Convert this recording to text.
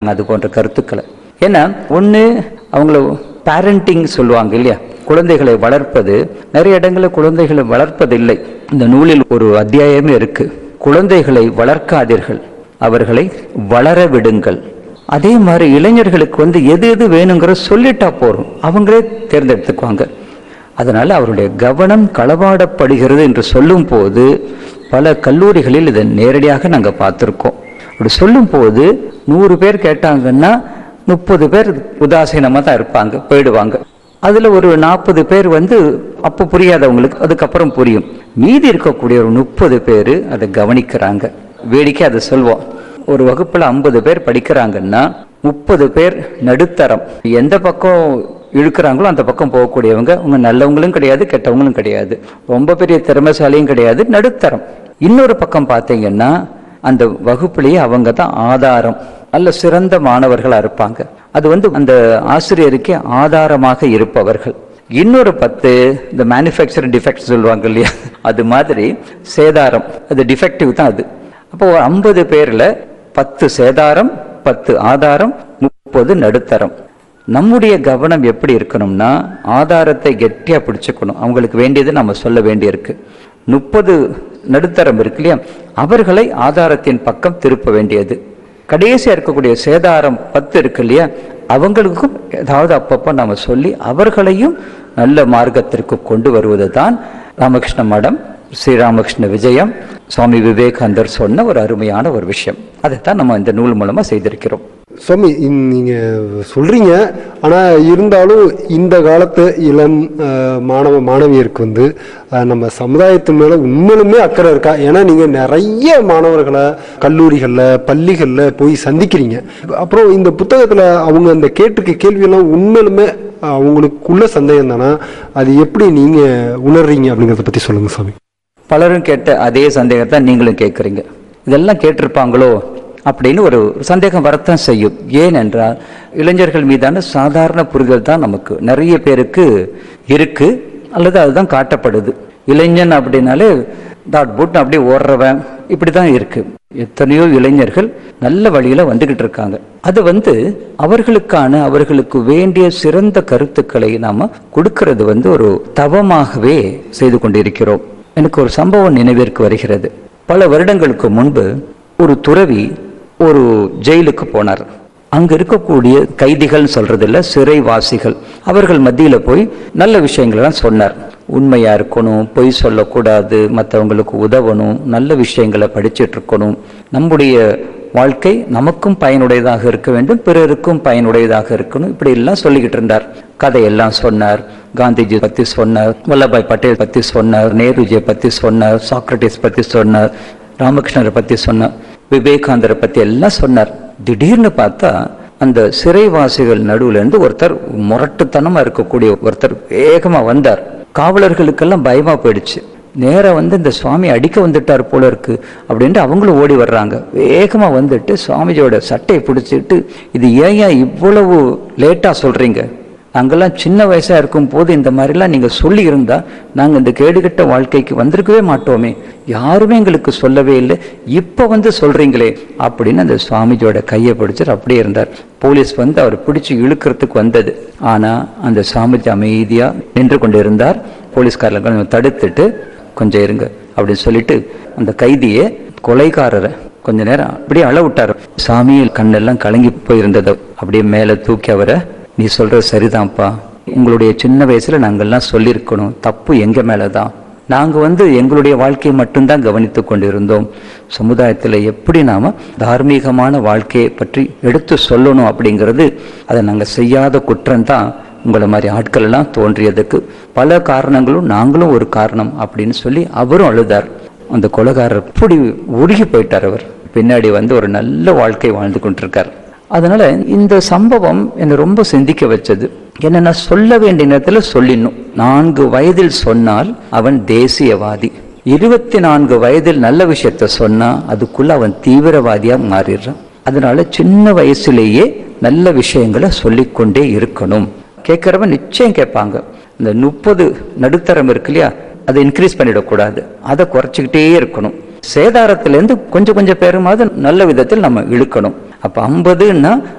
அது போன்ற கருத்துக்களை ஏன்னா ஒன்று அவங்கள பேரண்டிங் சொல்லுவாங்க இல்லையா குழந்தைகளை வளர்ப்பது நிறைய இடங்களில் குழந்தைகளை வளர்ப்பதில்லை இந்த நூலில் ஒரு அத்தியாயமே இருக்கு குழந்தைகளை வளர்க்காதீர்கள் அவர்களை வளர விடுங்கள் அதே மாதிரி இளைஞர்களுக்கு வந்து எது எது வேணுங்கிற சொல்லிட்டா போறோம் அவங்களே தேர்ந்தெடுத்துக்குவாங்க அதனால அவருடைய கவனம் களவாடப்படுகிறது என்று சொல்லும் போது பல கல்லூரிகளில் இதை நேரடியாக நாங்க பார்த்திருக்கோம் அப்படி சொல்லும் போது நூறு பேர் கேட்டாங்கன்னா முப்பது பேர் உதாசீனமா தான் இருப்பாங்க போயிடுவாங்க அதுல ஒரு நாற்பது பேர் வந்து அப்ப புரியாதவங்களுக்கு அதுக்கப்புறம் புரியும் மீதி இருக்கக்கூடிய ஒரு முப்பது பேர் அதை கவனிக்கிறாங்க வேடிக்கை அதை சொல்வோம் ஒரு வகுப்புல ஐம்பது பேர் படிக்கிறாங்கன்னா முப்பது பேர் நடுத்தரம் எந்த பக்கம் இழுக்கிறாங்களோ அந்த பக்கம் போகக்கூடியவங்க அவங்க நல்லவங்களும் கிடையாது கெட்டவங்களும் கிடையாது ரொம்ப பெரிய திறமைசாலியும் கிடையாது நடுத்தரம் இன்னொரு பக்கம் பார்த்தீங்கன்னா அந்த வகுப்புலேயே அவங்க தான் ஆதாரம் நல்ல சிறந்த மாணவர்களா இருப்பாங்க அது வந்து அந்த ஆசிரியருக்கே ஆதாரமாக இருப்பவர்கள் இன்னொரு பத்து இந்த மேனுஃபேக்சரிங் டிஃபெக்ட் சொல்லுவாங்க இல்லையா அது மாதிரி சேதாரம் அது டிஃபெக்டிவ் தான் அது அப்போ ஒரு ஐம்பது பேர்ல பத்து சேதாரம் பத்து ஆதாரம் முப்பது நடுத்தரம் நம்முடைய கவனம் எப்படி இருக்கணும்னா ஆதாரத்தை கெட்டியா பிடிச்சுக்கணும் அவங்களுக்கு வேண்டியது நம்ம சொல்ல வேண்டியிருக்கு முப்பது நடுத்தரம் இருக்கு இல்லையா அவர்களை ஆதாரத்தின் பக்கம் திருப்ப வேண்டியது கடைசியா இருக்கக்கூடிய சேதாரம் பத்து இருக்கு இல்லையா அவங்களுக்கும் ஏதாவது அப்பப்போ நாம சொல்லி அவர்களையும் நல்ல மார்க்கத்திற்கு கொண்டு வருவது தான் ராமகிருஷ்ண மடம் ஸ்ரீராமகிருஷ்ண விஜயம் சுவாமி விவேகானந்தர் சொன்ன ஒரு அருமையான ஒரு விஷயம் அதைத்தான் நம்ம இந்த நூல் மூலமா செய்திருக்கிறோம் சுவாமி இந்- நீங்க சொல்றீங்க ஆனா இருந்தாலும் இந்த காலத்து இளம் அஹ், மாணவ மாணவியருக்கு வந்து அஹ், நம்ம சமுதாயத்து மேல உண்மையிலுமே அக்கறை இருக்கா ஏன்னா நீங்க நிறைய மாணவர்களை கல்லூரிகள்ல பள்ளிகள்ல போய் சந்திக்கிறீங்க அப்புறம் இந்த புத்தகத்துல அவங்க அந்த கேட்டிருக்க கேள்வியெல்லாம் உண்மையிலுமே அவங்களுக்குள்ள சந்தேகம் தானா அது எப்படி நீங்க உணர்றீங்க அப்படிங்கறத பத்தி சொல்லுங்க சாமி பலரும் கேட்ட அதே சந்தேகத்தை நீங்களும் கேட்குறீங்க இதெல்லாம் கேட்டிருப்பாங்களோ அப்படின்னு ஒரு சந்தேகம் வரத்தான் செய்யும் ஏனென்றால் இளைஞர்கள் மீதான சாதாரண புரிதல் தான் நமக்கு நிறைய பேருக்கு இருக்கு அல்லது அதுதான் காட்டப்படுது இளைஞன் அப்படின்னாலே தாட் புட் அப்படியே ஓடுறவன் இப்படி தான் இருக்கு எத்தனையோ இளைஞர்கள் நல்ல வழியில வந்துகிட்டு இருக்காங்க அது வந்து அவர்களுக்கான அவர்களுக்கு வேண்டிய சிறந்த கருத்துக்களை நாம கொடுக்கிறது வந்து ஒரு தவமாகவே செய்து கொண்டிருக்கிறோம் எனக்கு ஒரு சம்பவம் நினைவிற்கு வருகிறது பல வருடங்களுக்கு முன்பு ஒரு துறவி ஒரு ஜெயிலுக்கு போனார் அங்க இருக்கக்கூடிய கைதிகள் சொல்றது இல்ல சிறைவாசிகள் அவர்கள் மத்தியில போய் நல்ல விஷயங்களெல்லாம் சொன்னார் உண்மையா இருக்கணும் பொய் சொல்லக்கூடாது மற்றவங்களுக்கு உதவணும் நல்ல விஷயங்களை படிச்சிட்டு இருக்கணும் நம்முடைய வாழ்க்கை நமக்கும் பயனுடையதாக இருக்க வேண்டும் பிறருக்கும் பயனுடையதாக இருக்கணும் இப்படி எல்லாம் சொல்லிக்கிட்டு இருந்தார் கதையெல்லாம் சொன்னார் காந்திஜி பத்தி சொன்னார் வல்லபாய் பட்டேல் பத்தி சொன்னார் நேருஜியை பத்தி சொன்னார் சாக்ரட்டிஸ் பத்தி சொன்னார் ராமகிருஷ்ணரை பத்தி சொன்னார் விவேகானந்தரை பத்தி எல்லாம் சொன்னார் திடீர்னு பார்த்தா அந்த சிறைவாசிகள் நடுவுல இருந்து ஒருத்தர் முரட்டுத்தனமா இருக்கக்கூடிய ஒருத்தர் வேகமா வந்தார் காவலர்களுக்கெல்லாம் பயமா போயிடுச்சு நேரா வந்து இந்த சுவாமி அடிக்க வந்துட்டார் போல இருக்கு அப்படின்ட்டு அவங்களும் ஓடி வர்றாங்க வேகமா வந்துட்டு சுவாமிஜியோட சட்டையை பிடிச்சிட்டு இது ஏன் ஏன் இவ்வளவு லேட்டா சொல்றீங்க நாங்கெல்லாம் சின்ன வயசா இருக்கும் போது இந்த மாதிரிலாம் நீங்க சொல்லி இருந்தா நாங்க இந்த கேடுகட்ட வாழ்க்கைக்கு வந்திருக்கவே மாட்டோமே யாருமே எங்களுக்கு சொல்லவே இல்லை இப்ப வந்து சொல்றீங்களே அப்படின்னு அந்த சுவாமிஜியோட கையை பிடிச்சிட்டு அப்படியே இருந்தார் போலீஸ் வந்து அவர் பிடிச்சு இழுக்கிறதுக்கு வந்தது ஆனா அந்த சுவாமிஜி அமைதியா நின்று கொண்டிருந்தார் போலீஸ்காரர்கள் கொஞ்சம் தடுத்துட்டு கொஞ்சம் இருங்க அப்படின்னு சொல்லிட்டு அந்த கைதியை கொலைகாரரை கொஞ்ச நேரம் அப்படியே அள விட்டார் சாமியில் கண்ணெல்லாம் கலங்கி போயிருந்தது அப்படியே மேல தூக்கி அவரை நீ சொல்றது சரிதான்ப்பா உங்களுடைய சின்ன வயசுல நாங்கெல்லாம் சொல்லியிருக்கணும் தப்பு எங்க மேலதான் நாங்க வந்து எங்களுடைய வாழ்க்கையை மட்டும்தான் கவனித்துக் கொண்டிருந்தோம் சமுதாயத்துல எப்படி நாம தார்மீகமான வாழ்க்கையை பற்றி எடுத்து சொல்லணும் அப்படிங்கிறது அதை நாங்க செய்யாத குற்றம்தான் உங்களை மாதிரி ஆட்கள் எல்லாம் தோன்றியதுக்கு பல காரணங்களும் நாங்களும் ஒரு காரணம் அப்படின்னு சொல்லி அவரும் அழுதார் அந்த கொலைகாரர் இப்படி உருகி போயிட்டார் அவர் பின்னாடி வந்து ஒரு நல்ல வாழ்க்கை வாழ்ந்து கொண்டிருக்கார் அதனால இந்த சம்பவம் என்னை ரொம்ப சிந்திக்க வச்சது என்னன்னா சொல்ல வேண்டிய நேரத்துல சொல்லிடணும் நான்கு வயதில் சொன்னால் அவன் தேசியவாதி இருபத்தி நான்கு வயதில் நல்ல விஷயத்த சொன்னா அதுக்குள்ள அவன் தீவிரவாதியா மாறிடுறான் அதனால சின்ன வயசுலேயே நல்ல விஷயங்களை சொல்லிக்கொண்டே இருக்கணும் கேட்கறவன் நிச்சயம் கேட்பாங்க இந்த முப்பது நடுத்தரம் இருக்கு இல்லையா அதை இன்க்ரீஸ் பண்ணிடக்கூடாது அதை குறைச்சிக்கிட்டே இருக்கணும் சேதாரத்திலேருந்து கொஞ்சம் கொஞ்சம் பேருமாவது நல்ல விதத்தில் நம்ம இழுக்கணும் அப்ப ஐம்பதுன்னா